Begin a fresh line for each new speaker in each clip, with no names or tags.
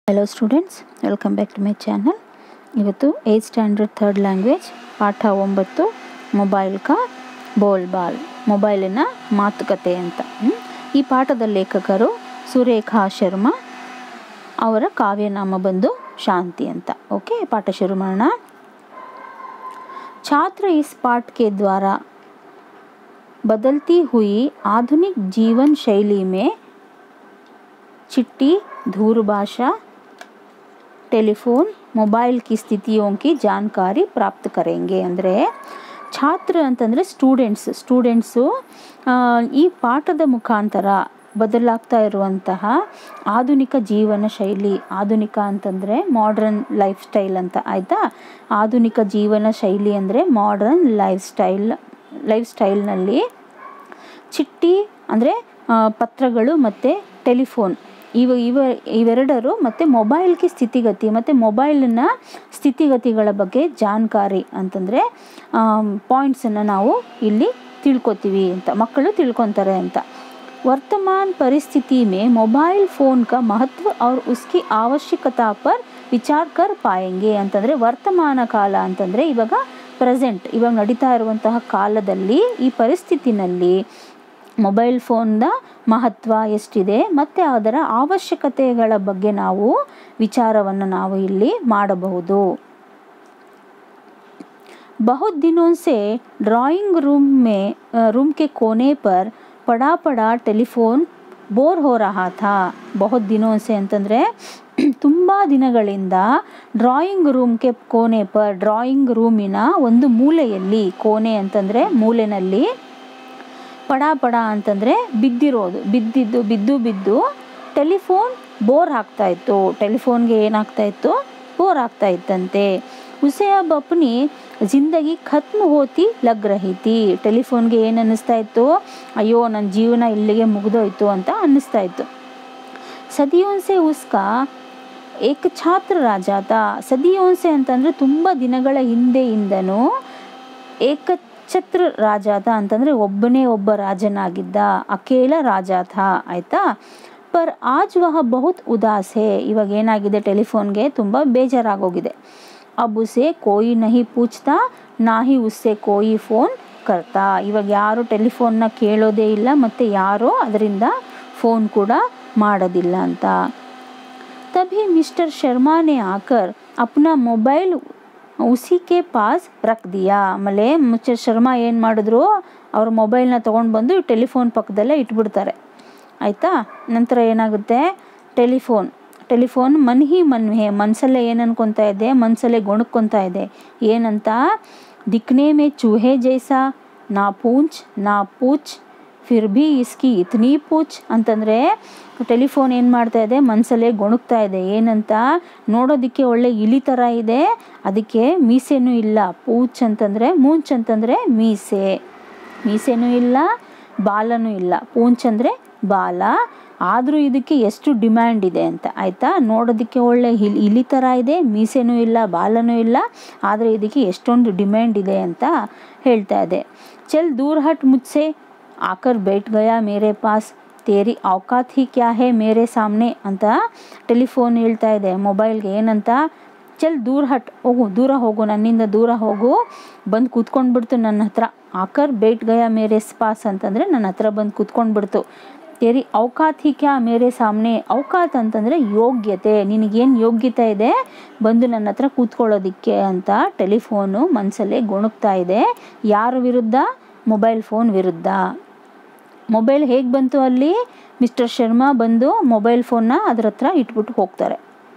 Hello students welcome back to my channel ಇವತ್ತು eighth standard third language ಪಾಠ ಒಂಬತ್ತು mobile ಕಾ ಬೋಲ್ ಬಾಲ್ ಮೊಬೈಲಿನ ಮಾತುಕತೆ ಅಂತ ಹ್ಮ್? ಈ ಪಾಠದ ಲೇಖಕರು ಸುರೇಖಾ ಶರ್ಮಾ ಅವರ ಕಾವ್ಯನಾಮ ಬಂದು ಶಾಂತಿ ಅಂತ ಓಕೆ ಪಾಠ ಶುರು ಮಾಡೋಣ छात्र इस पाठ के द्वारा बदलती हुई आधुनिक जीवन शैली में चिट्ठी दूरभाषा टेलीफोन ಮೊಬೈಲ್ ಕಿ ಸ್ಥಿತಿಯೋ ಕಿ ಜಾನಕಾರಿ ಪ್ರಾಪ್ತ ಕರೆಂಗೆ ಅಂದರೆ ಛಾತ್ರ ಅಂತಂದರೆ ಸ್ಟೂಡೆಂಟ್ಸ್ ಸ್ಟೂಡೆಂಟ್ಸು ಈ ಪಾಠದ ಮುಖಾಂತರ ಬದಲಾಗ್ತಾ ಇರುವಂತಹ ಆಧುನಿಕ ಜೀವನ ಶೈಲಿ ಆಧುನಿಕ ಅಂತಂದರೆ ಮಾಡ್ರನ್ ಲೈಫ್ ಸ್ಟೈಲ್ ಅಂತ ಆಯಿತಾ ಆಧುನಿಕ ಜೀವನ ಶೈಲಿ ಅಂದರೆ ಮಾಡ್ರನ್ ಲೈಫ್ ಸ್ಟೈಲ್ ಲೈಫ್ ಸ್ಟೈಲ್ನಲ್ಲಿ ಚಿಟ್ಟಿ ಅಂದರೆ ಪತ್ರಗಳು ಮತ್ತು ಟೆಲಿಫೋನ್ ಇವ ಇವ ಇವೆರಡರು ಮತ್ತು ಮೊಬೈಲ್ಗೆ ಸ್ಥಿತಿಗತಿ ಮತ್ತು ಮೊಬೈಲಿನ ಸ್ಥಿತಿಗತಿಗಳ ಬಗ್ಗೆ ಜಾನಕಾರಿ ಅಂತಂದರೆ ಪಾಯಿಂಟ್ಸನ್ನು ನಾವು ಇಲ್ಲಿ ತಿಳ್ಕೊತೀವಿ ಅಂತ ಮಕ್ಕಳು ತಿಳ್ಕೊತಾರೆ ಅಂತ वर्तमान परिस्थिति में मोबाइल फ़ोन का महत्व और उसकी आवश्यकता पर ವಿಚಾರ ಕರ್ ಪಾಯಂಗೆ ಅಂತಂದರೆ ವರ್ತಮಾನ ಕಾಲ ಅಂತಂದರೆ ಇವಾಗ ಪ್ರೆಸೆಂಟ್ ಇವಾಗ ನಡೀತಾ ಇರುವಂತಹ ಕಾಲದಲ್ಲಿ ಈ ಪರಿಸ್ಥಿತಿನಲ್ಲಿ ಮೊಬೈಲ್ ಫೋನ್ನ ಮಹತ್ವ ಎಷ್ಟಿದೆ ಮತ್ತು ಅದರ ಅವಶ್ಯಕತೆಗಳ ಬಗ್ಗೆ ನಾವು ವಿಚಾರವನ್ನು ನಾವು ಇಲ್ಲಿ ಮಾಡಬಹುದು बहुत दिनों से ड्राइंग रूम में रूम के कोने पर पड़ा पड़ा टेलीफोन ಬೋರ್ ಹೋ ರಹಾ ಥಾ ಬಹುತ್ ದಿನೋಸೆ ಅಂತಂದರೆ ತುಂಬ ದಿನಗಳಿಂದ ಡ್ರಾಯಿಂಗ್ ರೂಮ್ಗೆ ಕೋಣೆ ಪರ್ ಡ್ರಾಯಿಂಗ್ ರೂಮಿನ ಒಂದು ಮೂಲೆಯಲ್ಲಿ ಕೋಣೆ ಅಂತಂದರೆ ಮೂಲೆಯಲ್ಲಿ ಪಡ ಪಡ ಅಂತಂದರೆ ಬಿದ್ದಿರೋದು ಬಿದ್ದಿದ್ದು ಬಿದ್ದು ಬಿದ್ದು ಟೆಲಿಫೋನ್ ಬೋರ್ ಆಗ್ತಾ ಇತ್ತು ಟೆಲಿಫೋನ್ಗೆ ಏನಾಗ್ತಾ ಇತ್ತು ಬೋರ್ ಆಗ್ತಾ ಇತ್ತಂತೆ ಉಸೆ ಅಬ್ ಅಪ್ನಿ ಜಿಂದಗಿ ಖತ್ಮ ಹೋತಿ ಲಗ್ ರಹಿ ತಿ ಟೆಲಿಫೋನ್ಗೆ ಏನು ಅನ್ನಿಸ್ತಾ ಇತ್ತು ಅಯ್ಯೋ ನನ್ನ ಜೀವನ ಇಲ್ಲಿಗೆ ಮುಗಿದೋಯ್ತು ಅಂತ ಅನ್ನಿಸ್ತಾ ಇತ್ತು ಸದಿಯೋನ್ಸೆ ಉಸ್ಕಾ ಏಕ ಛಾತ್ರ ರಾಜಾತ ಸದಿಯೋನ್ಸೆ ಅಂತಂದರೆ ತುಂಬ ದಿನಗಳ ಹಿಂದೆಯಿಂದನೂ ಏಕಛತ್ರ ರಾಜಾತ ಅಂತಂದರೆ ಒಬ್ಬನೇ ಒಬ್ಬ ರಾಜನಾಗಿದ್ದ ಅಕೇಲ ರಾಜಾಥ ಆಯಿತಾ ಪರ್ ಆಜ್ ವಹ ಬಹುತ್ ಉದಾಸ್ ಹೇ ಇವಾಗ ಏನಾಗಿದೆ ಟೆಲಿಫೋನ್ಗೆ ತುಂಬ ಬೇಜಾರಾಗೋಗಿದೆ अब उसे कोई नहीं पूछता ना ही उससे कोई ಫೋನ್ ಕರ್ತಾ ಇವಾಗ ಯಾರು ಟೆಲಿಫೋನ್ನ ಕೇಳೋದೇ ಇಲ್ಲ ಮತ್ತು ಯಾರೂ ಅದರಿಂದ ಫೋನ್ ಕೂಡ ಮಾಡೋದಿಲ್ಲ ಅಂತ ತಭಿ ಮಿಸ್ಟರ್ ಶರ್ಮಾನೆ ಆಕರ್ ಅಪ್ನಾ ಮೊಬೈಲ್ ಉಸಿಕೆ ಪಾಸ್ ರಖ್ ದಿಯಾ ಆಮೇಲೆ ಮಿಸ್ಟರ್ ಶರ್ಮಾ ಏನು ಮಾಡಿದ್ರು ಅವ್ರ ಮೊಬೈಲ್ನ ತೊಗೊಂಡು ಬಂದು ಟೆಲಿಫೋನ್ ಪಕ್ಕದಲ್ಲೇ ಇಟ್ಬಿಡ್ತಾರೆ ಆಯಿತಾ ನಂತರ ಏನಾಗುತ್ತೆ ಟೆಲಿಫೋನ್ ಟೆಲಿಫೋನ್ ಮನ್ ಹಿ ಮನ್ಹೆ ಮನಸಲ್ಲೇ ಏನು ಅನ್ಕೊತಾ ಇದೆ ಮನಸಲ್ಲೇ ಗೊಣಕ್ಕೊತಾ ಇದೆ ಏನಂತ ದಿಕ್ನೆ ಮೇ ಚೂಹೆ ಜೈಸಾ ನಾ ಪೂಂಚ್ ನಾ ಪೂಚ್ ಫಿರ್ ಭಿ ಇಸ್ಕಿ ಇತ್ನಿ ಪೂಚ್ ಅಂತಂದರೆ ಟೆಲಿಫೋನ್ ಏನು ಮಾಡ್ತಾ ಇದೆ ಮನಸಲ್ಲೇ ಗೊಣಗ್ತಾ ಇದೆ ಏನಂತ ನೋಡೋದಕ್ಕೆ ಒಳ್ಳೆ ಇಲಿ ಥರ ಇದೆ ಅದಕ್ಕೆ ಮೀಸೆನೂ ಇಲ್ಲ ಪೂಚ್ ಅಂತಂದರೆ ಮೂಂಚ್ ಅಂತಂದರೆ ಮೀಸೆ ಮೀಸೆನೂ ಇಲ್ಲ ಬಾಲನೂ ಇಲ್ಲ ಪೂಂಚ್ ಅಂದರೆ ಬಾಲ ಆದರೂ ಇದಕ್ಕೆ ಎಷ್ಟು ಡಿಮ್ಯಾಂಡ್ ಇದೆ ಅಂತ ಆಯಿತಾ ನೋಡೋದಕ್ಕೆ ಒಳ್ಳೆ ಇಲಿ ಇಲಿ ಥರ ಇದೆ ಮೀಸೆನೂ ಇಲ್ಲ ಬಾಲನೂ ಇಲ್ಲ ಆದರೆ ಇದಕ್ಕೆ ಎಷ್ಟೊಂದು ಡಿಮ್ಯಾಂಡ್ ಇದೆ ಅಂತ ಹೇಳ್ತಾ ಇದೆ ಚಲ್ ದೂರ್ ಹಟ್ ಮುಚ್ಚೆ ಆಕರ್ ಬೇಟ್ ಗಯಾ ಮೇರೆ ಪಾಸ್ ತೇರಿ ಔಕಾತ್ ಹಿ ಕ್ಯಾ ಹೇ ಮೇರೆ ಸಾಮ್ನೆ ಅಂತ ಟೆಲಿಫೋನ್ ಹೇಳ್ತಾ ಇದೆ ಮೊಬೈಲ್ಗೆ ಏನಂತ ಚಲ್ ದೂರ ಹಟ್ ಹೋಗು ದೂರ ಹೋಗು ನನ್ನಿಂದ ದೂರ ಹೋಗು ಬಂದು ಕೂತ್ಕೊಂಡ್ಬಿಡ್ತು ನನ್ನ ಹತ್ರ ಆಕರ್ ಬೇಟ್ ಗಯಾ ಮೇರೆ ಪಾಸ್ ಅಂತಂದರೆ ನನ್ನ ಹತ್ರ ಬಂದು ಕೂತ್ಕೊಂಡ್ಬಿಡ್ತು ತೇರಿ ಔಕಾತ್ ಹಿ ಕ್ಯಾ ಮೇರೆ ಸಾಮ್ನೆ ಔಕಾತ್ ಅಂತಂದರೆ ಯೋಗ್ಯತೆ ನಿನಗೇನು ಯೋಗ್ಯತೆ ಇದೆ ಬಂದು ನನ್ನ ಹತ್ರ ಕೂತ್ಕೊಳ್ಳೋದಿಕ್ಕೆ ಅಂತ ಟೆಲಿಫೋನು ಮನಸ್ಸಲ್ಲೇ ಗೊಣಗ್ತಾ ಇದೆ ಯಾರ ವಿರುದ್ಧ ಮೊಬೈಲ್ ಫೋನ್ ವಿರುದ್ಧ ಮೊಬೈಲ್ ಹೇಗೆ ಬಂತು ಅಲ್ಲಿ ಮಿಸ್ಟರ್ ಶರ್ಮಾ ಬಂದು ಮೊಬೈಲ್ ಫೋನ್ನ ಅದ್ರ ಹತ್ರ ಇಟ್ಬಿಟ್ಟು ಹೋಗ್ತಾರೆ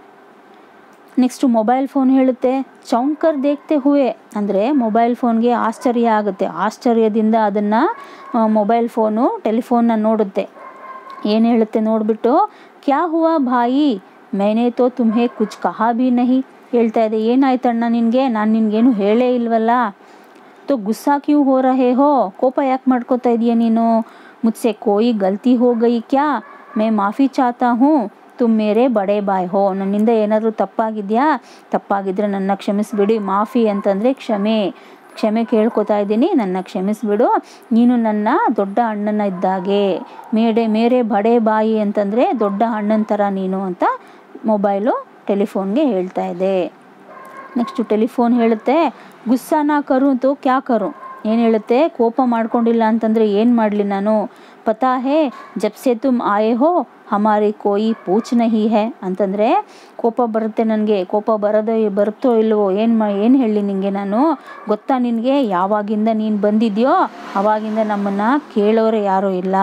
ನೆಕ್ಸ್ಟು ಮೊಬೈಲ್ ಫೋನ್ ಹೇಳುತ್ತೆ ಚೌಂಕರ್ ದೇಖ್ತೆ ಹುವೆ ಅಂದರೆ ಮೊಬೈಲ್ ಫೋನ್ಗೆ ಆಶ್ಚರ್ಯ ಆಗುತ್ತೆ ಆಶ್ಚರ್ಯದಿಂದ ಅದನ್ನು ಮೊಬೈಲ್ ಫೋನು ಟೆಲಿಫೋನ್ನ ನೋಡುತ್ತೆ ಏನು ಹೇಳುತ್ತೆ ನೋಡಿಬಿಟ್ಟು ಕ್ಯಾ ಹುವಾ ಭಾಯಿ ಮೇನೆ ತೋ ತುಮ್ಹೆ ಕುಚ್ ಕಹಾ ಭಿ ನಹಿ ಹೇಳ್ತಾ ಇದೆ ಏನಾಯ್ತಣ್ಣ ನಿನಗೆ ನಾನು ನಿನಗೇನು ಹೇಳೇ ಇಲ್ವಲ್ಲ ತೋ ಗುಸ್ಸಾ ಕ್ಯೂ ಹೋ ರಹೇ ಹೋ ಕೋಪ ಯಾಕೆ ಮಾಡ್ಕೋತಾ ಇದೆಯಾ ನೀನು ಮುಜ್ಸೆ ಕೋಯಿ ಗಲ್ತಿ ಹೋ ಗೈ ಕ್ಯಾ ಮೇ ಮಾಫಿ ಚಾತಾ ಹೂँ ತುಮ್ ಮೇರೆ ಬಡೆ ಬಾಯ್ ಹೋ ನನ್ನಿಂದ ಏನಾದರೂ ತಪ್ಪಾಗಿದೆಯಾ ತಪ್ಪಾಗಿದ್ದರೆ ನನ್ನ ಕ್ಷಮಿಸ್ಬಿಡಿ ಮಾಫಿ ಅಂತಂದರೆ ಕ್ಷಮೆ ಕ್ಷಮೆ ಕೇಳ್ಕೊತಾ ಇದ್ದೀನಿ ನನ್ನ ಕ್ಷಮಿಸ್ಬಿಡು ನೀನು ನನ್ನ ದೊಡ್ಡ ಅಣ್ಣನ ಇದ್ದಾಗೆ ಮೇಡೆ ಮೇರೆ ಬಡೆ ಬಾಯಿ ಅಂತಂದರೆ ದೊಡ್ಡ ಅಣ್ಣನ ಥರ ನೀನು ಅಂತ ಮೊಬೈಲು ಟೆಲಿಫೋನ್ಗೆ ಹೇಳ್ತಾ ಇದೆ ನೆಕ್ಸ್ಟು ಟೆಲಿಫೋನ್ ಹೇಳುತ್ತೆ ಗುಸ್ಸಾನ ಕರು ತೋ ಕ್ಯಾ ಕರು ಏನು ಹೇಳುತ್ತೆ ಕೋಪ ಮಾಡ್ಕೊಂಡಿಲ್ಲ ಅಂತಂದರೆ ಏನು ಮಾಡಲಿ ನಾನು ಪತಾ ಹೇ ಜಬ್ ಸೆ ತುಮ್ ಆಯೆ ಹೋ ಹಮಾರಿ ಕೋಯಿ ಪೂಚ್ ನಹಿ ಹೇ ಅಂತಂದರೆ ಕೋಪ ಬರುತ್ತೆ ನನಗೆ ಕೋಪ ಬರೋದೋ ಬರುತ್ತೋ ಇಲ್ವೋ ಏನು ಮಾ ಏನು ಹೇಳಲಿ ನಿನಗೆ ನಾನು ಗೊತ್ತಾ ನಿನಗೆ ಯಾವಾಗಿಂದ ನೀನು ಬಂದಿದ್ಯೋ ಆವಾಗಿಂದ ನಮ್ಮನ್ನು ಕೇಳೋರೆ ಯಾರೂ ಇಲ್ಲ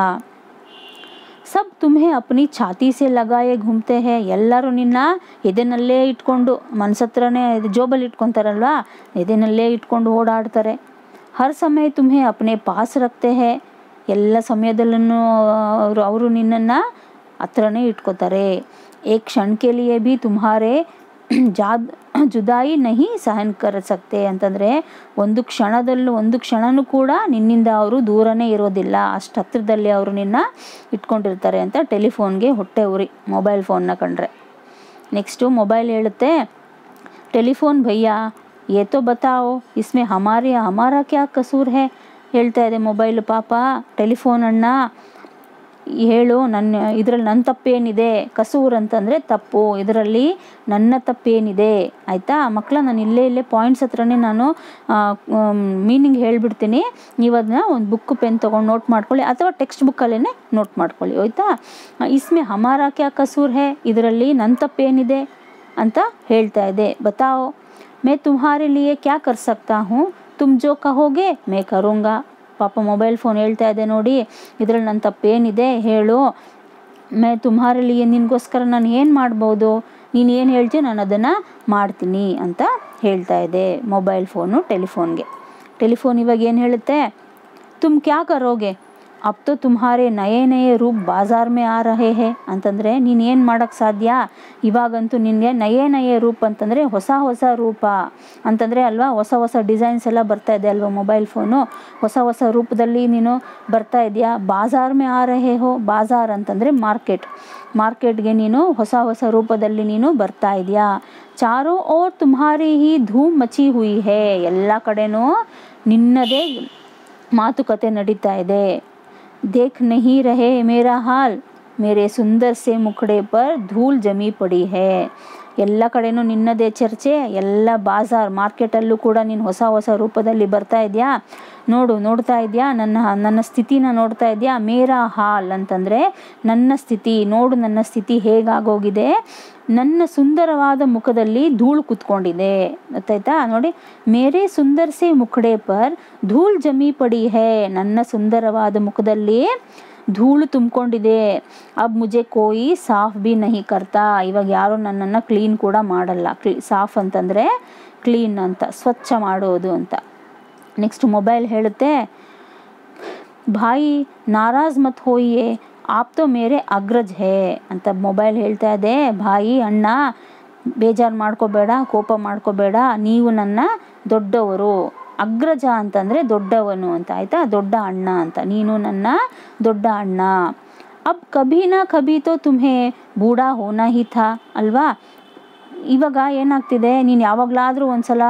ಸಬ್ ತುಮ್ಹೆ ಅಪ್ನಿ ಛಾತಿ ಸೆ ಲಗಾಯೆ ಘುಮ್ತೆ ಹೇ ಎಲ್ಲರೂ ನಿನ್ನ ಎದೆನಲ್ಲೇ ಇಟ್ಕೊಂಡು ಮನ್ಸತ್ರನೇ ಜೋಬಲ್ಲಿ ಇಟ್ಕೊತಾರಲ್ವಾ ಎದೆನಲ್ಲೇ ಇಟ್ಕೊಂಡು ಓಡಾಡ್ತಾರೆ ಹರ್ ಸಮಯ ತುಮ್ಹೆ ಅಪ್ನೆ ಪಾಸ್ ರಕ್ತೆ ಹೇ ಎಲ್ಲ ಸಮಯದಲ್ಲೂ ಅವರು ಅವರು ನಿನ್ನನ್ನು ಹತ್ರನೇ ಇಟ್ಕೋತಾರೆ ಏಕ್ ಕ್ಷಣ್ ಕೆ ಲಿಯೆ ಭಿ ತುಮ್ಹಾರೆ ಜಾದ್ ಜುದಾಯಿ ನಹಿ ಸಹನ್ ಕರ್ ಸಕ್ತೆ ಅಂತಂದರೆ ಒಂದು ಕ್ಷಣದಲ್ಲೂ ಒಂದು ಕ್ಷಣನೂ ಕೂಡ ನಿನ್ನಿಂದ ಅವರು ದೂರನೇ ಇರೋದಿಲ್ಲ ಅಷ್ಟು ಹತ್ರದಲ್ಲಿ ಅವರು ನಿನ್ನ ಇಟ್ಕೊಂಡಿರ್ತಾರೆ ಅಂತ ಟೆಲಿಫೋನ್ಗೆ ಹೊಟ್ಟೆ ಉರಿ ಮೊಬೈಲ್ ಫೋನ್ನ ಕಂಡ್ರೆ ನೆಕ್ಸ್ಟು ಮೊಬೈಲ್ ಹೇಳುತ್ತೆ ಟೆಲಿಫೋನ್ ಭಯ್ಯ ये तो बताओ इसमें हमारे हमारा क्या कसूर है ಹೇಳ್ತಾ ಇದೆ ಮೊಬೈಲು ಪಾಪ ಟೆಲಿಫೋನ್ ಅಣ್ಣ ಹೇಳು ನನ್ನ ಇದರಲ್ಲಿ ನನ್ನ ತಪ್ಪೇನಿದೆ ಕಸೂರ್ ಅಂತಂದರೆ ತಪ್ಪು ಇದರಲ್ಲಿ ನನ್ನ ತಪ್ಪೇನಿದೆ ಆಯಿತಾ ಮಕ್ಕಳ ನಾನು ಇಲ್ಲೇ ಇಲ್ಲೇ ಪಾಯಿಂಟ್ಸ್ ಹತ್ರನೇ ನಾನು ಮೀನಿಂಗ್ ಹೇಳಿಬಿಡ್ತೀನಿ ನೀವು ಅದನ್ನ ಒಂದು ಬುಕ್ ಪೆನ್ ತೊಗೊಂಡು ನೋಟ್ ಮಾಡ್ಕೊಳ್ಳಿ ಅಥವಾ ಟೆಕ್ಸ್ಟ್ ಬುಕ್ಕಲ್ಲೇ ನೋಟ್ ಮಾಡ್ಕೊಳ್ಳಿ ಆಯಿತಾ ಇಸ್ಮೆ ಹಮಾರ ಕ್ಯಾ ಕಸೂರ್ ಹೇ ಇದರಲ್ಲಿ ನನ್ನ ತಪ್ಪೇನಿದೆ ಅಂತ ಹೇಳ್ತಾ ಇದೆ ಬತಾओ मैं तुम्हारे लिए क्या कर सकता हूँ तुम जो कहोगे मैं करूँगा ಪಾಪ ಮೊಬೈಲ್ ಫೋನ್ ಹೇಳ್ತಾ ಇದೆ ನೋಡಿ ಇದರಲ್ಲಿ ನನ್ನ ತಪ್ಪೇನಿದೆ ಹೇಳು ಮೇ ತುಮ್ಹಾರಲ್ಲಿ ನಿನಗೋಸ್ಕರ ನಾನು ಏನು ಮಾಡ್ಬೋದು ನೀನು ಏನು ಹೇಳ್ತೀಯ ನಾನು ಅದನ್ನು ಮಾಡ್ತೀನಿ ಅಂತ ಹೇಳ್ತಾ ಇದೆ ಮೊಬೈಲ್ ಫೋನು ಟೆಲಿಫೋನ್ಗೆ ಟೆಲಿಫೋನ್ ಇವಾಗ ಏನು ಹೇಳುತ್ತೆ ತುಮ್ ಕ್ಯಾ ಕರೋಗೆ ಅಬ್ ತೋ ತುಮ್ಹಾರೆ ನಯೇ ನಯೇ ರೂಪ್ ಬಾಜಾರ್ ಮೇ ಆ ರಹೇ ಹೇ ಅಂತಂದರೆ ನೀನು ಏನು ಮಾಡೋಕ್ಕೆ ಸಾಧ್ಯ ಇವಾಗಂತೂ ನಿನಗೆ ನಯೇ ನಯೇ ರೂಪ್ ಅಂತಂದರೆ ಹೊಸ ಹೊಸ ರೂಪ ಅಂತಂದರೆ ಅಲ್ವಾ ಹೊಸ ಹೊಸ ಡಿಸೈನ್ಸ್ ಎಲ್ಲ ಬರ್ತಾ ಇದೆ ಅಲ್ವಾ ಮೊಬೈಲ್ ಫೋನು ಹೊಸ ಹೊಸ ರೂಪದಲ್ಲಿ ನೀನು ಬರ್ತಾ ಇದೆಯಾ ಬಾಜಾರ್ ಮೇ ಆ ರಹೇ ಹೋ ಬಾಜಾರ್ ಅಂತಂದರೆ ಮಾರ್ಕೆಟ್ ಮಾರ್ಕೆಟ್ಗೆ ನೀನು ಹೊಸ ಹೊಸ ರೂಪದಲ್ಲಿ ನೀನು ಬರ್ತಾ ಇದೆಯಾ ಚಾರೋ ಓರ್ ತುಮ್ಹಾರಿ ಹಿ ಧೂಮ್ ಮಚಿ ಹುಯಿ ಹೇ ಎಲ್ಲ ಕಡೆನೂ ನಿನ್ನದೇ ಮಾತುಕತೆ ನಡೀತಾ ಇದೆ देख नहीं रहे मेरा हाल मेरे सुंदर से मुखड़े पर ಧೂಳ್ ಜಮಿ ಪಡಿ ಹೇ ಎಲ್ಲ ಕಡೆನೂ ನಿನ್ನದೇ ಚರ್ಚೆ ಎಲ್ಲ ಬಾಜಾರ್ ಮಾರ್ಕೆಟಲ್ಲೂ ಕೂಡ ನೀನು ಹೊಸ ಹೊಸ ರೂಪದಲ್ಲಿ ಬರ್ತಾ ಇದೆಯಾ ನೋಡು ನೋಡ್ತಾ ಇದೆಯಾ ನನ್ನ ನನ್ನ ಸ್ಥಿತಿನ ನೋಡ್ತಾ ಇದೆಯಾ ಮೇರಾ ಹಾಲ್ ಅಂತಂದರೆ ನನ್ನ ಸ್ಥಿತಿ ನೋಡು ನನ್ನ ಸ್ಥಿತಿ ಹೇಗಾಗೋಗಿದೆ ನನ್ನ ಸುಂದರವಾದ ಮುಖದಲ್ಲಿ ಧೂಳು ಕುತ್ಕೊಂಡಿದೆ ಗೊತ್ತಾಯ್ತಾ ನೋಡಿ ಮೇರೇ ಸುಂದರ್ ಸೆ ಮುಖಡೆ ಪರ್ ಧೂಳ್ ಜಮಿ ಪಡಿ ಹೇ ನನ್ನ ಸುಂದರವಾದ ಮುಖದಲ್ಲಿ ಧೂಳು ತುಂಬಿಕೊಂಡಿದೆ ಅಬ್ ಮುಜೆ ಕೋಯಿ ಸಾಫ್ ಬಿ ನಹಿ ಕರ್ತಾ ಇವಾಗ ಯಾರು ನನ್ನನ್ನು ಕ್ಲೀನ್ ಕೂಡ ಮಾಡಲ್ಲ ಕ್ಲೀ ಸಾಫ್ ಅಂತಂದರೆ ಕ್ಲೀನ್ ಅಂತ ಸ್ವಚ್ಛ ಮಾಡೋದು ಅಂತ ನೆಕ್ಸ್ಟ್ ಮೊಬೈಲ್ ಹೇಳುತ್ತೆ ಭಾಯಿ ನಾರಾಜ್ ಮತ್ ಹೋಯಿಯೇ ಆಪ್ ತೋ ಮೇರೆ ಅಗ್ರಜ್ ಹೇ ಅಂತ ಮೊಬೈಲ್ ಹೇಳ್ತಾ ಇದೆ ಭಾಯಿ ಅಣ್ಣ ಬೇಜಾರು ಮಾಡ್ಕೋಬೇಡ ಕೋಪ ಮಾಡ್ಕೋಬೇಡ ನೀವು ನನ್ನ ದೊಡ್ಡವರು ಅಗ್ರಜ ಅಂತಂದರೆ ದೊಡ್ಡವನು ಅಂತ ಆಯಿತಾ ದೊಡ್ಡ ಅಣ್ಣ ಅಂತ ನೀನು ನನ್ನ ದೊಡ್ಡ ಅಣ್ಣ ಅಬ್ ಕಭಿ ನಾ ಕಭಿ ತೋ ತುಮ್ಹೆ ಬೂಢಾ ಹೋನಾ ಹಿ ಥಾ ಅಲ್ವಾ ಇವಾಗ ಏನಾಗ್ತಿದೆ ನೀನು ಯಾವಾಗಲಾದರೂ ಒಂದ್ಸಲ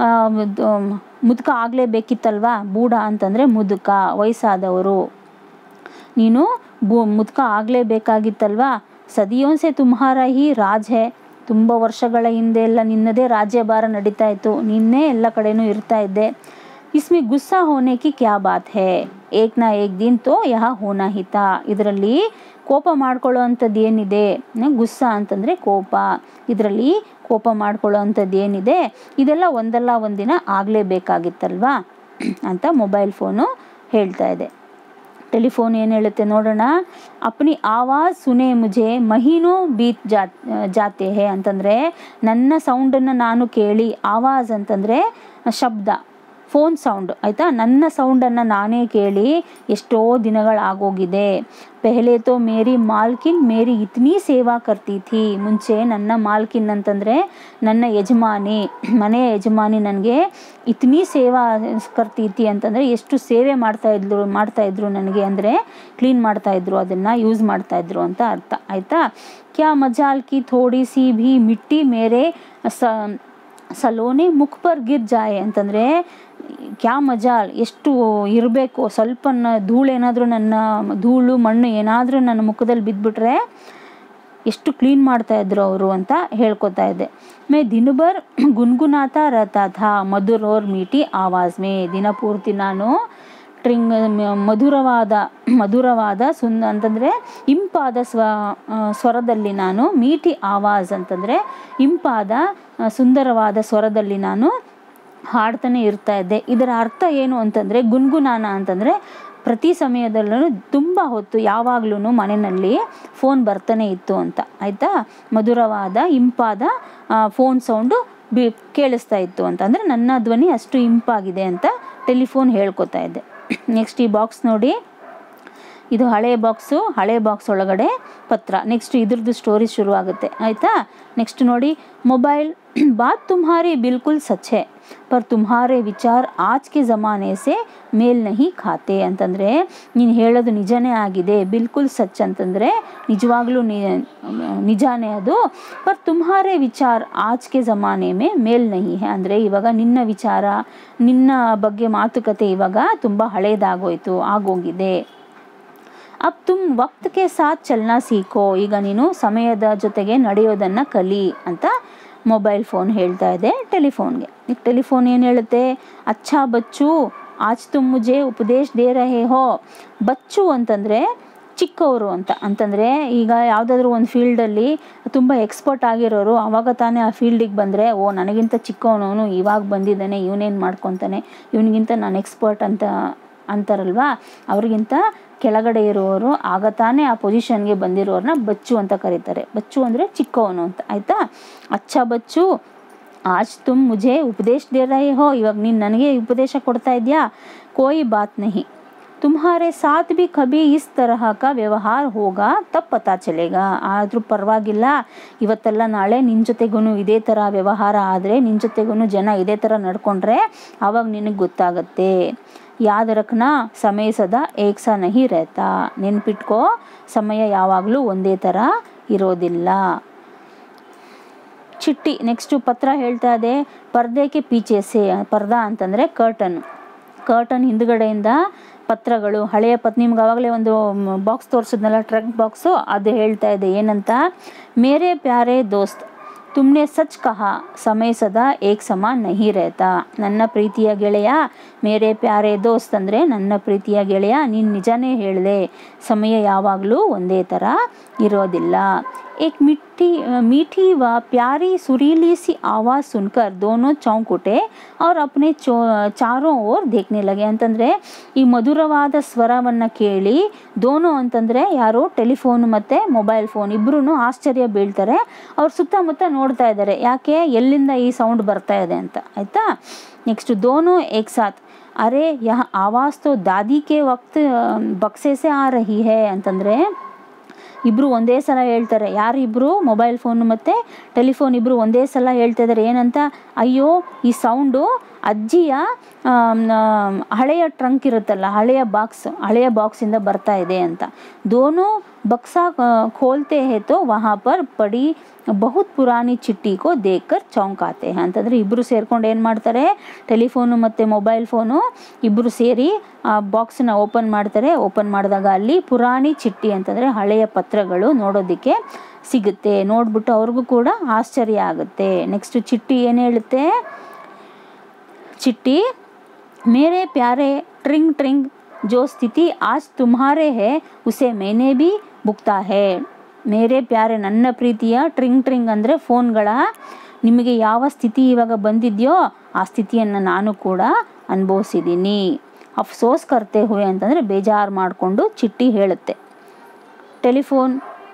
ಮುದುಕ ಆಗಲೇಬೇಕಿತ್ತಲ್ವಾ ಬೂಢ ಅಂತಂದರೆ ಮುದುಕ ವಯಸ್ಸಾದವರು ನೀನು ಬು ಮುದುಕ ಆಗಲೇಬೇಕಾಗಿತ್ತಲ್ವಾ ಸದಿಯೋನ್ಸೆ ತುಮ್ಹಾರ ಹಿ ರಾಜ್ ಹೇ ತುಂಬ ವರ್ಷಗಳ ಹಿಂದೆ ಎಲ್ಲ ನಿನ್ನದೇ ರಾಜ್ಯಭಾರ ನಡೀತಾ ಇತ್ತು ನಿನ್ನೆ ಎಲ್ಲ ಕಡೆನೂ ಇರ್ತಾ ಇದ್ದೆ ಇಸ್ಮೆ ಗುಸ್ಸಾ ಹೋನೆ ಕಿ ಕ್ಯಾ ಬಾತ್ ಹೇ ಏಕ್ ನಾ ಏಕ್ ದಿನ್ ತೋ ಯಹ ಹೋನಾ ಹಿತ ಇದರಲ್ಲಿ ಕೋಪ ಮಾಡ್ಕೊಳ್ಳೋ ಅಂಥದ್ದು ಏನಿದೆ ಗುಸ್ಸಾ ಅಂತಂದರೆ ಕೋಪ ಇದರಲ್ಲಿ ಕೋಪ ಮಾಡ್ಕೊಳ್ಳೋ ಅಂಥದ್ದು ಏನಿದೆ ಇದೆಲ್ಲ ಒಂದಲ್ಲ ಒಂದಿನ ಆಗಲೇಬೇಕಾಗಿತ್ತಲ್ವಾ ಅಂತ ಮೊಬೈಲ್ ಫೋನು ಹೇಳ್ತಾ ಇದೆ ಟೆಲಿಫೋನ್ ಏನು ಹೇಳುತ್ತೆ ನೋಡೋಣ ಅಪ್ನಿ ಆವಾಜ್ ಸುನೆ ಮುಜೆ ಮಹೀನೋ ಬೀತ್ ಜಾತ್ ಜಾತೆ ಹೇ ಅಂತಂದರೆ ನನ್ನ ಸೌಂಡನ್ನು ನಾನು ಕೇಳಿ ಆವಾಜ್ ಅಂತಂದರೆ ಶಬ್ದ ಫೋನ್ ಸೌಂಡ್ ಆಯಿತಾ ನನ್ನ ಸೌಂಡನ್ನು ನಾನೇ ಕೇಳಿ ಎಷ್ಟೋ ದಿನಗಳಾಗೋಗಿದೆ ಪೆಹಲೆ ತೋ ಮೇರಿ ಮಾಲ್ಕಿನ್ ಮೇರಿ ಇತ್ನಿ ಸೇವಾ ಕರ್ತಿ ಥಿ ಮುಂಚೆ ನನ್ನ ಮಾಲ್ಕಿನ್ ಅಂತಂದರೆ ನನ್ನ ಯಜಮಾನಿ ಮನೆಯ ಯಜಮಾನಿ ನನಗೆ ಇತ್ನಿ ಸೇವಾ ಕರ್ತೀತಿ ಅಂತಂದರೆ ಎಷ್ಟು ಸೇವೆ ಮಾಡ್ತಾ ಇದ್ರು ಮಾಡ್ತಾ ಇದ್ರು ನನಗೆ ಅಂದರೆ ಕ್ಲೀನ್ ಮಾಡ್ತಾ ಇದ್ರು ಅದನ್ನು ಯೂಸ್ ಮಾಡ್ತಾ ಇದ್ರು ಅಂತ ಅರ್ಥ ಆಯಿತಾ ಕ್ಯಾ ಮಜಾಲ್ ಕಿ ಥೋಡಿ ಸಿ ಭಿ ಮಿಟ್ಟಿ ಮೇರೆ ಸ ಸಲೋನೆ ಮುಖ ಪರ್ ಗಿರ್ ಜಾಯೆ ಅಂತಂದರೆ ಕ್ಯಾ ಮಜಾಲ್ ಎಷ್ಟು ಇರಬೇಕು ಸ್ವಲ್ಪ ಧೂಳು ಏನಾದರೂ ನನ್ನ ಧೂಳು ಮಣ್ಣು ಏನಾದರೂ ನನ್ನ ಮುಖದಲ್ಲಿ ಬಿದ್ದುಬಿಟ್ರೆ ಎಷ್ಟು ಕ್ಲೀನ್ ಮಾಡ್ತಾ ಇದ್ರು ಅವರು ಅಂತ ಹೇಳ್ಕೊತಾ ಇದ್ದೆ ಮೇ ದಿನಭರ್ ಗುನ್ಗುನಾತಾ ರಹತಾ ಥಾ ಮಧುರ್ और ಮೀಟಿ ಆವಾಜ್ ಮೇ ದಿನ ಪೂರ್ತಿ ನಾನು ಟ್ರಿಂಗ್ ಮಧುರವಾದ ಮಧುರವಾದ ಸುನ್ ಅಂತಂದರೆ ಇಂಪಾದ ಸ್ವ ಆ, ಸ್ವರದಲ್ಲಿ ನಾನು ಮೀಟಿ ಆವಾಜ್ ಅಂತಂದರೆ ಇಂಪಾದ ಆ, ಸುಂದರವಾದ ಸ್ವರದಲ್ಲಿ ನಾನು ಹಾಡ್ತಾನೆ ಇರ್ತಾ ಇದ್ದೆ ಇದರ ಅರ್ಥ ಏನು ಅಂತಂದರೆ ಗುನ್ಗುನಾನ ಅಂತಂದರೆ ಪ್ರತಿ ಸಮಯದಲ್ಲೂ ತುಂಬ ಹೊತ್ತು ಯಾವಾಗ್ಲೂ ಮನೆಯಲ್ಲಿ ಫೋನ್ ಬರ್ತಾನೆ ಇತ್ತು ಅಂತ ಆಯಿತಾ ಮಧುರವಾದ ಇಂಪಾದ ಫೋನ್ ಸೌಂಡು ಬಿ ಕೇಳಿಸ್ತಾ ಇತ್ತು ಅಂತ ಅಂದರೆ ನನ್ನ ಧ್ವನಿ ಅಷ್ಟು ಇಂಪಾಗಿದೆ ಅಂತ ಟೆಲಿಫೋನ್ ಹೇಳ್ಕೊತಾ ಇದ್ದೆ ನೆಕ್ಸ್ಟ್ ಈ ಬಾಕ್ಸ್ ನೋಡಿ ಇದು ಹಳೆ ಬಾಕ್ಸು ಹಳೆ ಬಾಕ್ಸ್ ಒಳಗಡೆ ಪತ್ರ ನೆಕ್ಸ್ಟ್ ಇದ್ರದ್ದು ಸ್ಟೋರಿ ಶುರು ಆಗುತ್ತೆ ಆಯಿತಾ ನೆಕ್ಸ್ಟ್ ನೋಡಿ ಮೊಬೈಲ್ ಬಾತ್ ತುಮ್ಹಾರಿ ಬಿಲ್ಕುಲ್ ಸಚ್ ಹೈ ಪರ್ ತುಮ್ಹಾರೆ ವಿಚಾರ ಆಜ್ ಕೆ ಜಮಾನೆ ಸೆ ಮೇಲ್ ನಹಿ ಖಾತೆ ಅಂತಂದರೆ ನೀನು ಹೇಳೋದು ನಿಜನೇ ಆಗಿದೆ ಬಿಲ್ಕುಲ್ ಸಚ್ ಅಂತಂದರೆ ನಿಜವಾಗ್ಲೂ ನಿ ನಿಜಾನೇ ಅದು ಪರ್ ತುಮ್ಹಾರೆ ವಿಚಾರ ಆಜ್ ಕೆ ಜಮಾನೆ ಮೇ ಮೇಲ್ ನಹಿ ಹೇ ಅಂದರೆ ಇವಾಗ ನಿನ್ನ ವಿಚಾರ ನಿನ್ನ ಬಗ್ಗೆ ಮಾತುಕತೆ ಇವಾಗ ತುಂಬ ಹಳೇದಾಗೋಯ್ತು ಆಗೋಗಿದೆ ಅಬ್ ತುಮ್ ವಕ್ತಕ್ಕೆ ಸಾಥ್ ಚಲನಾ ಸೀಖೋ ಈಗ ನೀನು ಸಮಯದ ಜೊತೆಗೆ ನಡೆಯೋದನ್ನು ಕಲಿ ಅಂತ ಮೊಬೈಲ್ ಫೋನ್ ಹೇಳ್ತಾ ಇದೆ ಟೆಲಿಫೋನ್ಗೆ ಈಗ ಟೆಲಿಫೋನ್ ಏನು ಹೇಳುತ್ತೆ ಅಚ್ಚಾ ಬಚ್ಚು ಆಜ್ ತುಮ್ ಮುಜೆ ಉಪದೇಶ ದೇ ರಹೆ ಹೋ ಬಚ್ಚು ಅಂತಂದರೆ ಚಿಕ್ಕವರು ಅಂತ ಅಂತಂದರೆ ಈಗ ಯಾವುದಾದ್ರೂ ಒಂದು ಫೀಲ್ಡಲ್ಲಿ ತುಂಬ ಎಕ್ಸ್ಪರ್ಟ್ ಆಗಿರೋರು ಆವಾಗ ತಾನೇ ಆ ಫೀಲ್ಡಿಗೆ ಬಂದರೆ ಓ ನನಗಿಂತ ಚಿಕ್ಕವನವನು ಇವಾಗ ಬಂದಿದ್ದಾನೆ ಇವನೇನು ಮಾಡ್ಕೊತಾನೆ ಇವನಿಗಿಂತ ನಾನು ಎಕ್ಸ್ಪರ್ಟ್ ಅಂತ ಅಂತಾರಲ್ವಾ ಅವ್ರಿಗಿಂತ ಕೆಳಗಡೆ ಇರುವವರು ಆಗ ತಾನೇ ಆ ಪೊಸಿಷನ್ಗೆ ಬಂದಿರೋರನ್ನ ಬಚ್ಚು ಅಂತ ಕರೀತಾರೆ ಬಚ್ಚು ಅಂದರೆ ಚಿಕ್ಕವನು ಅಂತ ಆಯಿತಾ ಅಚ್ಚ ಬಚ್ಚು ಆಜ್ ತುಮ್ ಮುಜೆ ಉಪದೇಶ ದೇ ರಹೆ ಹೋ ಇವಾಗ ನೀನು ನನಗೆ ಉಪದೇಶ ಕೊಡ್ತಾ ಇದೆಯಾ ಕೋಯಿ ಬಾತ್ ನಹಿ तुम्हारे साथ भी कभी इस तरह का ವ್ಯವಹಾರ ಹೋಗ ತಪ್ಪು ಪತಾ ಚಲೇಗಾ ಆದರೂ ಪರವಾಗಿಲ್ಲ ಇವತ್ತೆಲ್ಲ ನಾಳೆ ನಿನ್ನ ಜೊತೆಗೂ ಇದೇ ಥರ ವ್ಯವಹಾರ ಆದರೆ ನಿನ್ನ ಜೊತೆಗೂ ಜನ ಇದೇ ಥರ ನಡ್ಕೊಂಡ್ರೆ ಆವಾಗ ನಿನಗೆ ಗೊತ್ತಾಗತ್ತೆ ಯಾದ ರಖನ ಸಮಯ ಸದಾ ಏಕ್ ಸಾ ನಹಿ रहता ನೆನ್ಪಿಟ್ಕೋ ಸಮಯ ಯಾವಾಗಲೂ ಒಂದೇ ಥರ ಇರೋದಿಲ್ಲ ಚಿಟ್ಟಿ ನೆಕ್ಸ್ಟು ಪತ್ರ ಹೇಳ್ತಾ ಇದೆ ಪರ್ದೆಗೆ ಪೀಚೆಸೆ ಪರ್ದಾ ಅಂತಂದರೆ ಕರ್ಟನ್ ಕರ್ಟನ್ ಹಿಂದ್ಗಡೆಯಿಂದ ಪತ್ರಗಳು ಹಳೆಯ ಪತ್ ನಿಮ್ಗೆ ಆವಾಗಲೇ ಒಂದು ಬಾಕ್ಸ್ ತೋರಿಸಿದ್ನಲ್ಲ ಟ್ರಕ್ ಬಾಕ್ಸು ಅದು ಹೇಳ್ತಾ ಇದೆ ಏನಂತ ಮೇರೆ ಪ್ಯಾರೆ ದೋಸ್ತ್ ತುಮ್ನೆ ಸಚ್ ಕಹ ಸಮಯ ಸದಾ ಏಕ್ ಸಮ ನಹಿ रहता ನನ್ನ ಪ್ರೀತಿಯ ಗೆಳೆಯ ಮೇರೆ ಪ್ಯಾರೆ ದೋಸ್ತ್ ಅಂದರೆ ನನ್ನ ಪ್ರೀತಿಯ ಗೆಳೆಯ ನೀನು ನಿಜನೇ ಹೇಳಿದೆ ಸಮಯ ಯಾವಾಗಲೂ ಒಂದೇ ಥರ ಇರೋದಿಲ್ಲ एक मिट्टी मीठी व प्यारी सुरीली सी आवाज़ सुनकर दोनों चौंक उठे और अपने ಚೋ ಚಾರೋ ಓರ್ ದೇಖ್ನೆ ಲಗೆ ಅಂತಂದರೆ ಈ ಮಧುರವಾದ ಸ್ವರವನ್ನು ಕೇಳಿ ದೋನೋ ಅಂತಂದರೆ ಯಾರು ಟೆಲಿಫೋನ್ ಮತ್ತು ಮೊಬೈಲ್ ಫೋನ್ ಇಬ್ಬರೂ ಆಶ್ಚರ್ಯ ಬೀಳ್ತಾರೆ ಅವ್ರು ಸುತ್ತಮುತ್ತ ನೋಡ್ತಾ ಇದ್ದಾರೆ ಯಾಕೆ ಎಲ್ಲಿಂದ ಈ ಸೌಂಡ್ ಬರ್ತಾ ಇದೆ ಅಂತ ಆಯಿತಾ ನೆಕ್ಸ್ಟ್ ದೋನೋ ಏಕ್ ಸಾಥ್ ಅರೆ ಯಹ ಆವಾಜ್ ತೋ ದಾದಿ ಕೆ ವಕ್ತ್ ಬಕ್ಸೆ ಸೆ ಆ ರಹಿ ಹೇ ಅಂತಂದರೆ ಇಬ್ಬರು ಒಂದೇ ಸಲ ಹೇಳ್ತಾರೆ ಯಾರಿಬ್ಬರು ಮೊಬೈಲ್ ಫೋನ್ ಮತ್ತು ಟೆಲಿಫೋನ್ ಇಬ್ಬರು ಒಂದೇ ಸಲ ಹೇಳ್ತಾ ಇದ್ದಾರೆ ಏನಂತ ಅಯ್ಯೋ ಈ ಸೌಂಡು ಅಜ್ಜಿಯ ಆಮ್, ಆಮ್, ಹಳೆಯ ಟ್ರಂಕ್ ಇರುತ್ತಲ್ಲ ಹಳೆಯ ಬಾಕ್ಸ್ ಹಳೆಯ ಬಾಕ್ಸಿಂದ ಬರ್ತಾ ಇದೆ ಅಂತ ದೋನೋ ಬಕ್ಸಾ ಆ, ಖೋಲ್ತೆ ಹೇ ತೋ ವಹಾ ಪರ್ ಪಡಿ ಬಹುತ್ ಪುರಾನಿ ಚಿಟ್ಟಿ ಕೋ ದೇಕರ್ ಚೌಂಕಾತೆ ಹೈ ಅಂತಂದರೆ ಇಬ್ಬರು ಸೇರ್ಕೊಂಡು ಏನು ಮಾಡ್ತಾರೆ ಟೆಲಿಫೋನು ಮತ್ತು ಮೊಬೈಲ್ ಫೋನು ಇಬ್ಬರು ಸೇರಿ ಆ ಬಾಕ್ಸನ್ನ ಓಪನ್ ಮಾಡ್ತಾರೆ ಓಪನ್ ಮಾಡಿದಾಗ ಅಲ್ಲಿ ಪುರಾಣಿ ಚಿಟ್ಟಿ ಅಂತಂದರೆ ಹಳೆಯ ಪತ್ರಗಳು ನೋಡೋದಕ್ಕೆ ಸಿಗುತ್ತೆ ನೋಡ್ಬಿಟ್ಟು ಅವ್ರಿಗೂ ಕೂಡ ಆಶ್ಚರ್ಯ ಆಗುತ್ತೆ ನೆಕ್ಸ್ಟ್ ಚಿಟ್ಟಿ ಏನು ಹೇಳುತ್ತೆ ಚಿಟ್ಟಿ मेरे प्यारे ट्रिंग ट्रिंग जो स्थिति आज तुम्हारे है उसे मैंने भी भुगता है ಮೇರೆ ಪ್ಯಾರೆ ನನ್ನ ಪ್ರೀತಿಯ ಟ್ರಿಂಗ್ ಟ್ರಿಂಗ್ ಅಂದರೆ ಫೋನ್ಗಳ ನಿಮಗೆ ಯಾವ ಸ್ಥಿತಿ ಇವಾಗ ಬಂದಿದೆಯೋ ಆ ಸ್ಥಿತಿಯನ್ನು ನಾನು ಕೂಡ ಅನುಭವಿಸಿದ್ದೀನಿ ಅಫ್ಸೋಸ್ ಕರ್ತೆ ಹುವೆ ಅಂತಂದರೆ ಬೇಜಾರು ಮಾಡಿಕೊಂಡು ಚಿಟ್ಟಿ ಹೇಳುತ್ತೆ ಟೆಲಿಫೋನ್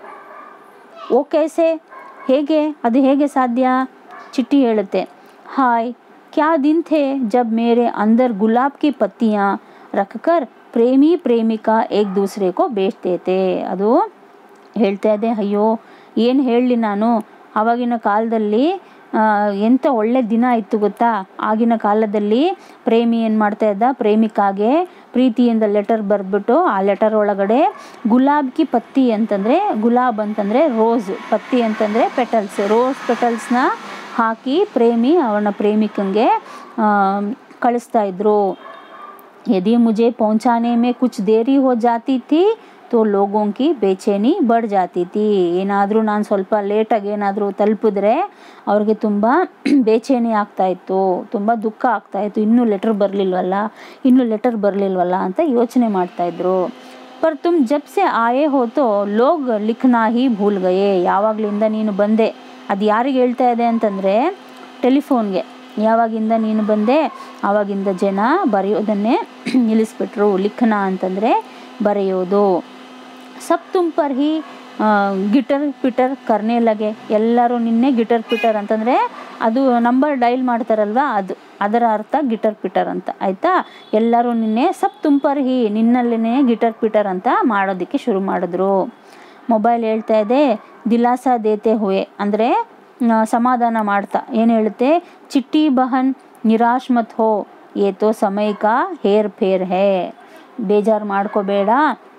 ಓ ಕೈಸೆ ಹೇಗೆ ಅದು ಹೇಗೆ ಸಾಧ್ಯ ಚಿಟ್ಟಿ ಹೇಳುತ್ತೆ ಹಾಯ್ क्या दिन थे जब मेरे अंदर गुलाब की पत्तियाँ रखकर ಪ್ರೇಮಿ ಪ್ರೇಮಿಕಾ ಏಕ್ ದೂಸರೆ ಕೋ ಬೇಚ್ತೆ थे ಅದು ಹೇಳ್ತಾ ಇದೆ ಅಯ್ಯೋ ಏನು ಹೇಳಲಿ ನಾನು ಆವಾಗಿನ ಕಾಲದಲ್ಲಿ ಆ, ಎಂಥ ಒಳ್ಳೆ ದಿನ ಇತ್ತು ಗೊತ್ತಾ ಆಗಿನ ಕಾಲದಲ್ಲಿ ಪ್ರೇಮಿ ಏನು ಮಾಡ್ತಾ ಇದ್ದ ಪ್ರೇಮಿಕಾಗೆ ಪ್ರೀತಿಯಿಂದ ಲೆಟರ್ ಬರೆದ್ಬಿಟ್ಟು ಆ ಲೆಟರ್ ಒಳಗಡೆ ಗುಲಾಬ್ ಕಿ ಪತ್ತಿ ಅಂತಂದರೆ ಗುಲಾಬ್ ಅಂತಂದರೆ ರೋಸ್ ಪತ್ತಿ ಅಂತಂದರೆ ಪೆಟಲ್ಸ್ ರೋಸ್ ಪೆಟಲ್ಸ್ನ ಹಾಕಿ ಪ್ರೇಮಿ ಅವನ ಪ್ರೇಮಿಕಂಗೆ ಆ, ಕಳಿಸ್ತಾ ಇದ್ರು यदि मुझे पहुंचाने में कुछ देरी हो जाती थी ತೋ ಲೋಗೋಂ ಕಿ ಬೇಚೇನಿ ಬಡ್ ಜಾತಿ ತಿ ಏನಾದರೂ ನಾನು ಸ್ವಲ್ಪ ಲೇಟಾಗಿ ಏನಾದರೂ ತಲುಪಿದ್ರೆ ಅವ್ರಿಗೆ ತುಂಬ ಬೇಚೇನಿ ಆಗ್ತಾ ಇತ್ತು ತುಂಬ ದುಃಖ ಆಗ್ತಾ ಇತ್ತು ಇನ್ನೂ ಲೆಟರ್ ಬರಲಿಲ್ವಲ್ಲ ಇನ್ನೂ ಲೆಟರ್ ಬರಲಿಲ್ವಲ್ಲ ಅಂತ ಯೋಚನೆ ಮಾಡ್ತಾಯಿದ್ರು ಪರ್ ತುಮ್ ಜಬ್ ಸೆ ಆಯೇ ಹೋತೋ ಲೋಗ್ ಲಿಖ್ನಾ ಹಿ ಭೂಲ್ ಗಯೇ ಯಾವಾಗಲಿಂದ ನೀನು ಬಂದೆ ಅದು ಯಾರಿಗೆ ಹೇಳ್ತಾ ಇದೆ ಅಂತಂದರೆ ಟೆಲಿಫೋನ್ಗೆ ಯಾವಾಗಿಂದ ನೀನು ಬಂದೆ ಆವಾಗಿಂದ ಜನ ಬರೆಯೋದನ್ನೇ ನಿಲ್ಲಿಸ್ಬಿಟ್ರು ಲಿಖನ ಅಂತಂದರೆ ಬರೆಯೋದು ಸಬ್ ತುಮ್ ಪರ್ ಹಿ ಆ, ಗಿಟರ್ ಪಿಟರ್ ಕರ್ನೆ ಲಗೆ ಎಲ್ಲರೂ ನಿನ್ನೆ ಗಿಟರ್ ಪಿಟರ್ ಅಂತಂದರೆ ಅದು ನಂಬರ್ ಡೈಲ್ ಮಾಡ್ತಾರಲ್ವ ಅದು ಅದರ ಅರ್ಥ ಗಿಟರ್ ಪಿಟರ್ ಅಂತ ಆಯಿತಾ ಎಲ್ಲರೂ ನಿನ್ನೆ ಸಬ್ ತುಮ್ ಪರ್ ಹಿ ನಿನ್ನಲ್ಲೇ ಗಿಟರ್ ಪಿಟರ್ ಅಂತ ಮಾಡೋದಕ್ಕೆ ಶುರು ಮಾಡಿದ್ರು ಮೊಬೈಲ್ ಹೇಳ್ತಾ ಇದೆ ದಿಲಾಸ ದೇತೆ ಹುವೆ ಅಂದರೆ ಸಮಾಧಾನ ಮಾಡ್ತಾ ಏನು ಹೇಳುತ್ತೆ ಚಿಟ್ಟಿ ಬಹನ್ ನಿರಾಶ್ ಮತ್ ಹೋ ಏತೋ ಸಮಯ ಕಾ ಹೇರ್ ಫೇರ್ ಹೇ ಬೇಜಾರು ಮಾಡ್ಕೋಬೇಡ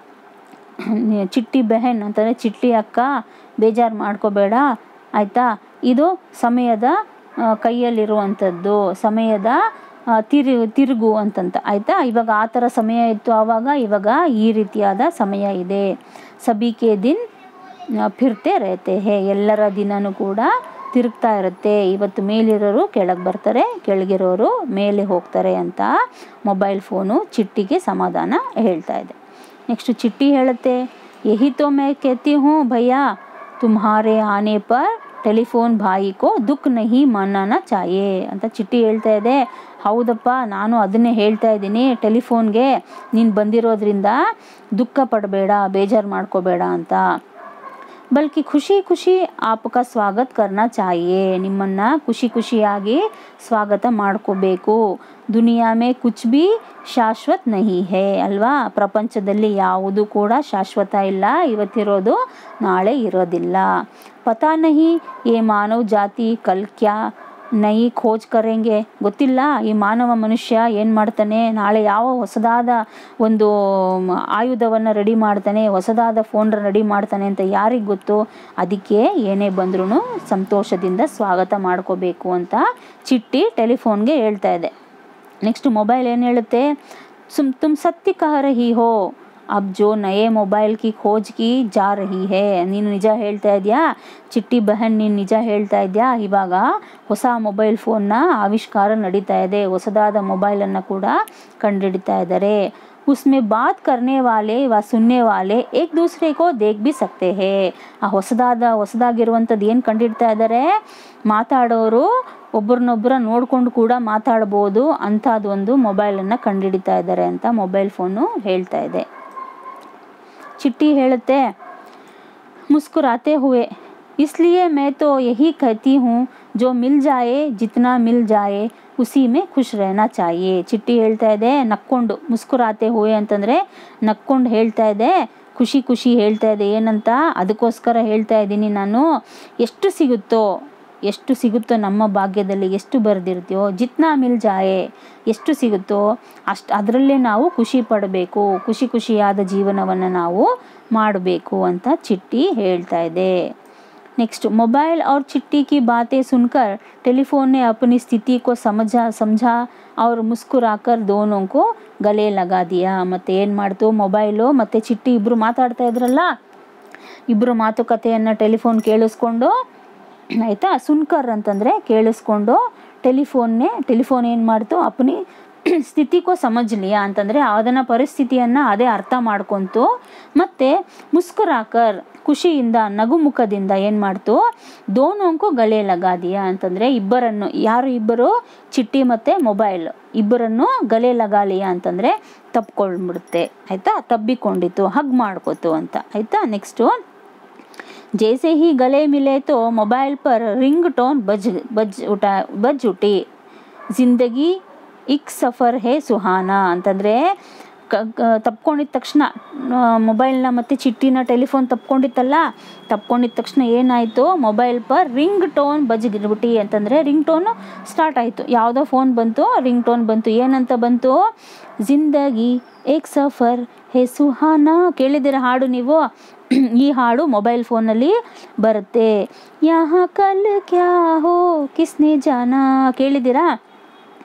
ಚಿಟ್ಟಿ ಬೆಹನ್ ಅಂತಂದರೆ ಚಿಟ್ಟಿ ಅಕ್ಕ ಬೇಜಾರು ಮಾಡ್ಕೋಬೇಡ ಆಯಿತಾ ಇದು ಸಮಯದ ಆ, ಕೈಯಲ್ಲಿರುವಂಥದ್ದು ಸಮಯದ ಆ, ತಿರು ತಿರುಗು ಅಂತಂತ ಆಯಿತಾ ಇವಾಗ ಆ ಥರ ಸಮಯ ಇತ್ತು ಆವಾಗ ಇವಾಗ ಈ ರೀತಿಯಾದ ಸಮಯ ಇದೆ ಸಬಿಕೆ ದಿನ್ ಆ, ಫಿರ್ತೆ ರಹತೆ ಹೇ ಎಲ್ಲರ ದಿನನೂ ಕೂಡ ತಿರುಗ್ತಾ ಇರುತ್ತೆ ಇವತ್ತು ಮೇಲಿರೋರು ಕೆಳಗೆ ಬರ್ತಾರೆ ಕೆಳಗಿರೋರು ಮೇಲೆ ಹೋಗ್ತಾರೆ ಅಂತ ಮೊಬೈಲ್ ಫೋನು ಚಿಟ್ಟಿಗೆ ಸಮಾಧಾನ ಹೇಳ್ತಾ ಇದೆ ನೆಕ್ಸ್ಟ್ ಚಿಟ್ಟಿ ಹೇಳುತ್ತೆ ಯಹಿ ತೋ ಮೈ कहती हूँ भैया तुम्हारे आने पर ಟೆಲಿಫೋನ್ ಭಾಯಿ ಕೋ ದುಃಖ ನಹಿ ಮನ್ನಾನ ಚಾಯೇ ಅಂತ ಚಿಟ್ಟಿ ಹೇಳ್ತಾ ಇದೆ ಹೌದಪ್ಪ ನಾನು ಅದನ್ನೇ ಹೇಳ್ತಾ ಇದ್ದೀನಿ ಟೆಲಿಫೋನ್ಗೆ ನೀನು ಬಂದಿರೋದ್ರಿಂದ ದುಃಖ ಪಡಬೇಡ ಬೇಜಾರು ಮಾಡ್ಕೋಬೇಡ ಅಂತ ಬಲ್ಕಿ ಖುಷಿ ಖುಷಿ ಆಪಕ ಸ್ವಾಗತ ಕರ್ನಾ ಚಾಹಿಯೇ ನಿಮ್ಮನ್ನ ಖುಷಿ ಖುಷಿಯಾಗಿ ಸ್ವಾಗತ ಮಾಡ್ಕೋಬೇಕು ದುನಿಯಾ ಮೇ ಕುಚ್ ಬಿ ಶಾಶ್ವತ್ ನಹಿ ಹೇ ಅಲ್ವಾ ಪ್ರಪಂಚದಲ್ಲಿ ಯಾವುದು ಕೂಡ ಶಾಶ್ವತ ಇಲ್ಲ ಇವತ್ತಿರೋದು ನಾಳೆ ಇರೋದಿಲ್ಲ ಪತಾ ನಹಿ ಏ ಮಾನವ್ ಜಾತಿ ಕಲ್ ಕ್ಯಾ ನೈ ಖೋಜ್ ಕರೆಂಗೆ ಗೊತ್ತಿಲ್ಲ ಈ ಮಾನವ ಮನುಷ್ಯ ಏನು ಮಾಡ್ತಾನೆ ನಾಳೆ ಯಾವ ಹೊಸದಾದ ಒಂದು ಆಯುಧವನ್ನು ರೆಡಿ ಮಾಡ್ತಾನೆ ಹೊಸದಾದ ಫೋನ್ ರೆಡಿ ಮಾಡ್ತಾನೆ ಅಂತ ಯಾರಿಗೆ ಗೊತ್ತು ಅದಕ್ಕೆ ಏನೇ ಬಂದ್ರೂ ಸಂತೋಷದಿಂದ ಸ್ವಾಗತ ಮಾಡ್ಕೋಬೇಕು ಅಂತ ಚಿಟ್ಟಿ ಟೆಲಿಫೋನ್ಗೆ ಹೇಳ್ತಾ ಇದೆ ನೆಕ್ಸ್ಟ್ ಮೊಬೈಲ್ ಏನು ಹೇಳುತ್ತೆ ಸುಮ್ ತುಮ್ ಸತ್ಯ ಕಹ ರಹಿ ಹೋ ಅಬ್ ಜೋ ನಯೇ ಮೊಬೈಲ್ ಕಿ ಖೋಜ್ ಕಿ ಜಾ ರಹಿ ಹೇ ನೀನು ನಿಜ ಹೇಳ್ತಾ ಇದೆಯಾ ಚಿಟ್ಟಿ ಬೆಹನ್ ನೀನು ನಿಜ ಹೇಳ್ತಾ ಇದೆಯಾ ಇವಾಗ ಹೊಸ ಮೊಬೈಲ್ ಫೋನ್ನ ಆವಿಷ್ಕಾರ ನಡೀತಾ ಇದೆ ಹೊಸದಾದ ಮೊಬೈಲನ್ನು ಕೂಡ ಕಂಡುಹಿಡಿತಾ ಇದ್ದಾರೆ ಉಸ್ಮೆ ಬಾತ್ ಕರ್ನೆ ವಾಲೆ ವ ಸುನ್ನೆ ವಾಲೆ ಏಕ್ ದೂಸರೆ ಕೋ ದೇಖ್ ಬಿ ಸಕ್ತೆ ಹೇ ಆ ಹೊಸದಾದ ಹೊಸದಾಗಿರುವಂಥದ್ದು ಏನು ಕಂಡಿಡ್ತಾ ಇದ್ದಾರೆ ಮಾತಾಡೋರು ಒಬ್ರನ್ನೊಬ್ಬರ ನೋಡ್ಕೊಂಡು ಕೂಡ ಮಾತಾಡ್ಬೋದು ಅಂಥದ್ದೊಂದು ಮೊಬೈಲನ್ನು ಕಂಡುಹಿಡಿತಾ ಇದ್ದಾರೆ ಅಂತ ಮೊಬೈಲ್ ಫೋನು ಹೇಳ್ತಾ ಇದೆ ಚಿಟ್ಟಿ ಹೇಳುತ್ತೆ मुस्कुराते हुए इसलिए मैं तो यही कहती हूँ जो मिल जाए जितना मिल जाए ಉಸಿ ಮೇ ಖುಷ್ रहना चाहिए ಚಿಟ್ಟಿ ಹೇಳ್ತಾ ಇದೆ ನಕ್ಕೊಂಡು ಮುಸ್ಕುರಾತೆ ಹುವೆ ಅಂತಂದರೆ ನಕ್ಕೊಂಡು ಹೇಳ್ತಾ ಇದೆ ಖುಷಿ ಖುಷಿ ಹೇಳ್ತಾ ಇದೆ ಏನಂತ ಅದಕ್ಕೋಸ್ಕರ ಹೇಳ್ತಾ ಇದ್ದೀನಿ ನಾನು ಎಷ್ಟು ಸಿಗುತ್ತೋ ಎಷ್ಟು ಸಿಗುತ್ತೋ ನಮ್ಮ ಭಾಗ್ಯದಲ್ಲಿ ಎಷ್ಟು ಬರೆದಿರ್ತೀಯೋ ಜಿತ್ನಾ ಮಿಲ್ ಜಾಯೆ ಎಷ್ಟು ಸಿಗುತ್ತೋ ಅಷ್ಟು ಅದರಲ್ಲೇ ನಾವು ಖುಷಿ ಪಡಬೇಕು ಖುಷಿ ಖುಷಿಯಾದ ಜೀವನವನ್ನು ನಾವು ಮಾಡಬೇಕು ಅಂತ ಚಿಟ್ಟಿ ಹೇಳ್ತಾ ಇದೆ नेक्स्ट मोबाइल और चिट्ठी की बातें सुनकर टेलीफोन ने अपनी स्थिति को समझा समझा और मुस्कुराकर दोनों को ಗಲೆ ಲಗಾ ದಿಯಾ ಮತ್ತೆ ಏನು ಮಾಡ್ತು ಮೊಬೈಲು ಮತ್ತು ಚಿಟ್ಟಿ ಇಬ್ಬರು ಮಾತಾಡ್ತಾ ಇದ್ರಲ್ಲ ಇಬ್ಬರು ಮಾತುಕತೆಯನ್ನು ಟೆಲಿಫೋನ್ ಕೇಳಿಸ್ಕೊಂಡು ಆಯಿತಾ ಸುನ್ಕರ್ ಅಂತಂದರೆ ಕೇಳಿಸ್ಕೊಂಡು ಟೆಲಿಫೋನ್ನೇ ಟೆಲಿಫೋನ್ ಏನು ಮಾಡ್ತು ಅಪನಿ ಸ್ಥಿತಿಕೋ ಸಮಜ್ಲಿಯಾ ಅಂತಂದರೆ ಅದನ್ನ ಪರಿಸ್ಥಿತಿಯನ್ನು ಅದೇ ಅರ್ಥ ಮಾಡ್ಕೊಂತು ಮತ್ತು ಮುಸ್ಕುರಾಕರ್ ಖುಷಿಯಿಂದ ನಗುಮುಖದಿಂದ ಏನು ಮಾಡ್ತು ದೋನೋಂಕು ಗಲೆ ಲಗಾದಿಯಾ ಅಂತಂದರೆ ಇಬ್ಬರನ್ನು ಯಾರು ಇಬ್ಬರು ಚಿಟ್ಟಿ ಮತ್ತು ಮೊಬೈಲ್ ಇಬ್ಬರನ್ನು ಗಲೆ ಲಗಾಲಿಯಾ ಅಂತಂದರೆ ತಪ್ಕೊಂಡ್ಬಿಡುತ್ತೆ ಆಯಿತಾ ತಬ್ಬಿಕೊಂಡಿತ್ತು ಹಗ್ ಮಾಡ್ಕೋತು ಅಂತ ಆಯಿತಾ ನೆಕ್ಸ್ಟು जैसे ही गले मिले तो मोबाइल पर रिंग टोन बज बज उठा बज उठी ಜಿಂದಗಿ ಇಕ್ ಸಫರ್ ಹೇ ಸುಹಾನ ಅಂತಂದರೆ ಕ ತಪ್ಕೊಂಡಿದ್ದ ತಕ್ಷಣ ಮೊಬೈಲ್ನ ಮತ್ತು ಚಿಟ್ಟಿನ ಟೆಲಿಫೋನ್ ತಪ್ಕೊಂಡಿತ್ತಲ್ಲ ತಪ್ಕೊಂಡಿದ್ದ ತಕ್ಷಣ ಏನಾಯಿತು ಮೊಬೈಲ್ ಪರ್ ರಿಂಗ್ ಟೋನ್ ಬಜ್ಗಿರ್ಬಿಟ್ಟು ಅಂತಂದರೆ ರಿಂಗ್ ಟೋನು ಸ್ಟಾರ್ಟ್ ಆಯಿತು ಯಾವುದೋ ಫೋನ್ ಬಂತು ರಿಂಗ್ ಟೋನ್ ಬಂತು ಏನಂತ ಬಂತು ಜಿಂದಗಿ ಏಕ್ ಸಫರ್ ಹೇ ಸುಹಾನ ಕೇಳಿದಿರ ಹಾಡು ನೀವು ಈ ಹಾಡು ಮೊಬೈಲ್ ಫೋನಲ್ಲಿ ಬರುತ್ತೆ ಯಹ ಕಲ್ ಕ್ಯಾ ಹೋ ಕಿಸ್ನೆ ಜಾನ ಕೇಳಿದ್ದೀರಾ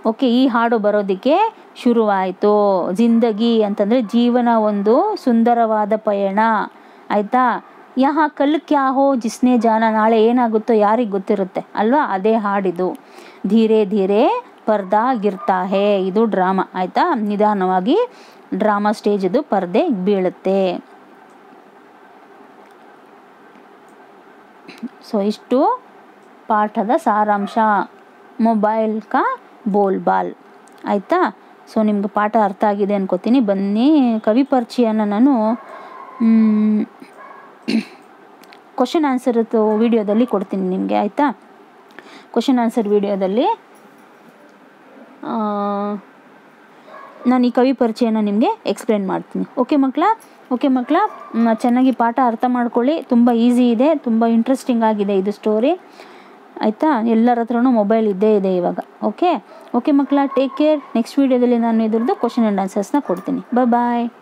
ಓಕೆ ಈ ಹಾಡು ಬರೋದಕ್ಕೆ ಶುರುವಾಯಿತು ಜಿಂದಗಿ ಅಂತಂದರೆ ಜೀವನ ಒಂದು ಸುಂದರವಾದ ಪಯಣ ಆಯಿತಾ ಯಹ ಕಲ್ ಕ್ಯಾ ಹೋ ಜಿಸ್ನೆ ಜಾನ ನಾಳೆ ಏನಾಗುತ್ತೋ ಯಾರಿಗೆ ಗೊತ್ತಿರುತ್ತೆ ಅಲ್ವಾ ಅದೇ ಹಾಡಿದು ಧೀರೆ ಧೀರೆ ಪರ್ದಾ ಗಿರ್ತಾ ಹೇ ಇದು ಡ್ರಾಮಾ ಆಯಿತಾ ನಿಧಾನವಾಗಿ ಡ್ರಾಮಾ ಸ್ಟೇಜದು ಪರ್ದೆ ಬೀಳುತ್ತೆ ಸೊ ಇಷ್ಟು ಪಾಠದ ಸಾರಾಂಶ ಮೊಬೈಲ್ ಕಾ ಬೋಲ್ ಬಾಲ್ ಆಯಿತಾ ಸೊ ನಿಮ್ಗೆ ಪಾಠ ಅರ್ಥ ಆಗಿದೆ ಅನ್ಕೋತೀನಿ ಬನ್ನಿ ಕವಿ ಪರಿಚಯನ ನಾನು ಕ್ವಶನ್ ಆನ್ಸರ್ ವಿಡಿಯೋದಲ್ಲಿ ಕೊಡ್ತೀನಿ ನಿಮಗೆ ಆಯಿತಾ ಕ್ವಶನ್ ಆನ್ಸರ್ ವಿಡಿಯೋದಲ್ಲಿ ನಾನು ಈ ಕವಿ ಪರಿಚಯನ ನಿಮಗೆ ಎಕ್ಸ್ಪ್ಲೇನ್ ಮಾಡ್ತೀನಿ ಓಕೆ ಮಕ್ಕಳ ಓಕೆ ಮಕ್ಕಳ ಮ್, ಚೆನ್ನಾಗಿ ಪಾಠ ಅರ್ಥ ಮಾಡ್ಕೊಳ್ಳಿ ತುಂಬ ಈಸಿ ಇದೆ ತುಂಬ ಇಂಟ್ರೆಸ್ಟಿಂಗ್ ಆಗಿದೆ ಇದು ಸ್ಟೋರಿ ಆಯಿತಾ ಎಲ್ಲರ ಹತ್ರನೂ ಮೊಬೈಲ್ ಇದ್ದೇ ಇದೆ ಇವಾಗ ಓಕೆ ಓಕೆ ಮಕ್ಕಳ ಟೇಕ್ ಕೇರ್ ನೆಕ್ಸ್ಟ್ ವೀಡಿಯೋದಲ್ಲಿ ನಾನು ಇದ್ರದ್ದು ಕ್ವಶನ್ ಆ್ಯಂಡ್ ಆನ್ಸರ್ಸ್ನ ಕೊಡ್ತೀನಿ ಬಾಯ್ ಬಾಯ್